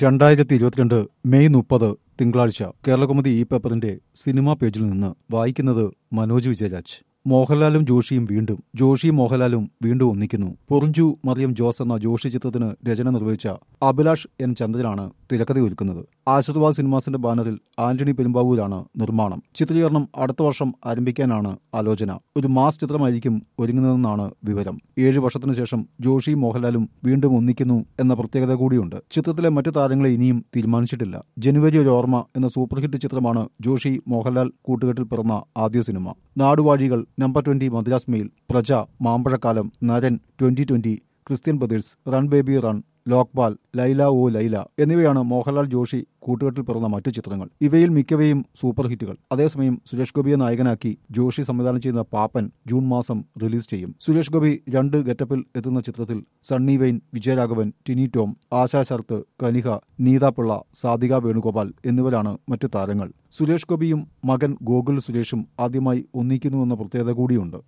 രണ്ടായിരത്തി ഇരുപത്തിരണ്ട് മെയ് മുപ്പത് തിങ്കളാഴ്ച കേരളകൗമുദി ഈ പേപ്പറിന്റെ സിനിമാ പേജിൽ നിന്ന് വായിക്കുന്നത് മനോജ് വിജയരാജ് മോഹൻലാലും ജോഷിയും വീണ്ടും ജോഷിയും മോഹൻലാലും വീണ്ടും ഒന്നിക്കുന്നു പൊറിഞ്ചു മറിയം ജോസ് എന്ന ജോഷി ചിത്രത്തിന് രചന നിർവഹിച്ച അഭിലാഷ് എൻ ചന്ദ്രനാണ് തിരക്കഥ ഒരുക്കുന്നത് ആശീർവാദ് സിനിമാസിന്റെ ബാനറിൽ ആന്റണി പെരുമ്പാവൂരാണ് നിർമ്മാണം ചിത്രീകരണം അടുത്ത വർഷം ആരംഭിക്കാനാണ് ആലോചന ഒരു മാസ് ചിത്രമായിരിക്കും ഒരുങ്ങുന്നതെന്നാണ് വിവരം ഏഴു വർഷത്തിനു ശേഷം ജോഷിയും മോഹൻലാലും വീണ്ടും ഒന്നിക്കുന്നു എന്ന പ്രത്യേകത കൂടിയുണ്ട് ചിത്രത്തിലെ മറ്റു താരങ്ങളെ ഇനിയും തീരുമാനിച്ചിട്ടില്ല ജനുവരി ഒരു ഓർമ്മ എന്ന സൂപ്പർ ഹിറ്റ് ചിത്രമാണ് ജോഷി മോഹൻലാൽ കൂട്ടുകെട്ടിൽ പിറന്ന ആദ്യ cinema Naduvazhikal number twenty Madras mail Praja Mambazhakkalam Naran twenty twenty Christian brothers run baby run Lokpal Laila O Laila എന്നിവയാണ് മോഹൻലാൽ ജോഷി കൂട്ടുകെട്ടിൽ പിറന്ന മറ്റു ചിത്രങ്ങൾ ഇവയിൽ മിക്കവയും സൂപ്പർ ഹിറ്റുകൾ അതേസമയം സുരേഷ് ഗോപിയെ നായകനാക്കി ജോഷി സംവിധാനം ചെയ്യുന്ന പാപ്പൻ ജൂൺ മാസം റിലീസ് ചെയ്യും സുരേഷ് ഗോപി രണ്ട് ഗെറ്റപ്പിൽ എത്തുന്ന ചിത്രത്തിൽ സണ്ണി വെയിൻ വിജയരാഘവൻ ടിനി ടോം ആശാ ശരത്ത് കനിക നീതാപിള്ള സാധിക വേണുഗോപാൽ എന്നിവരാണ് മറ്റു താരങ്ങൾ സുരേഷ് ഗോപിയും മകൻ ഗോകുൽ സുരേഷും ആദ്യമായി ഒന്നിക്കുന്നുവെന്ന പ്രത്യേകത കൂടിയുണ്ട്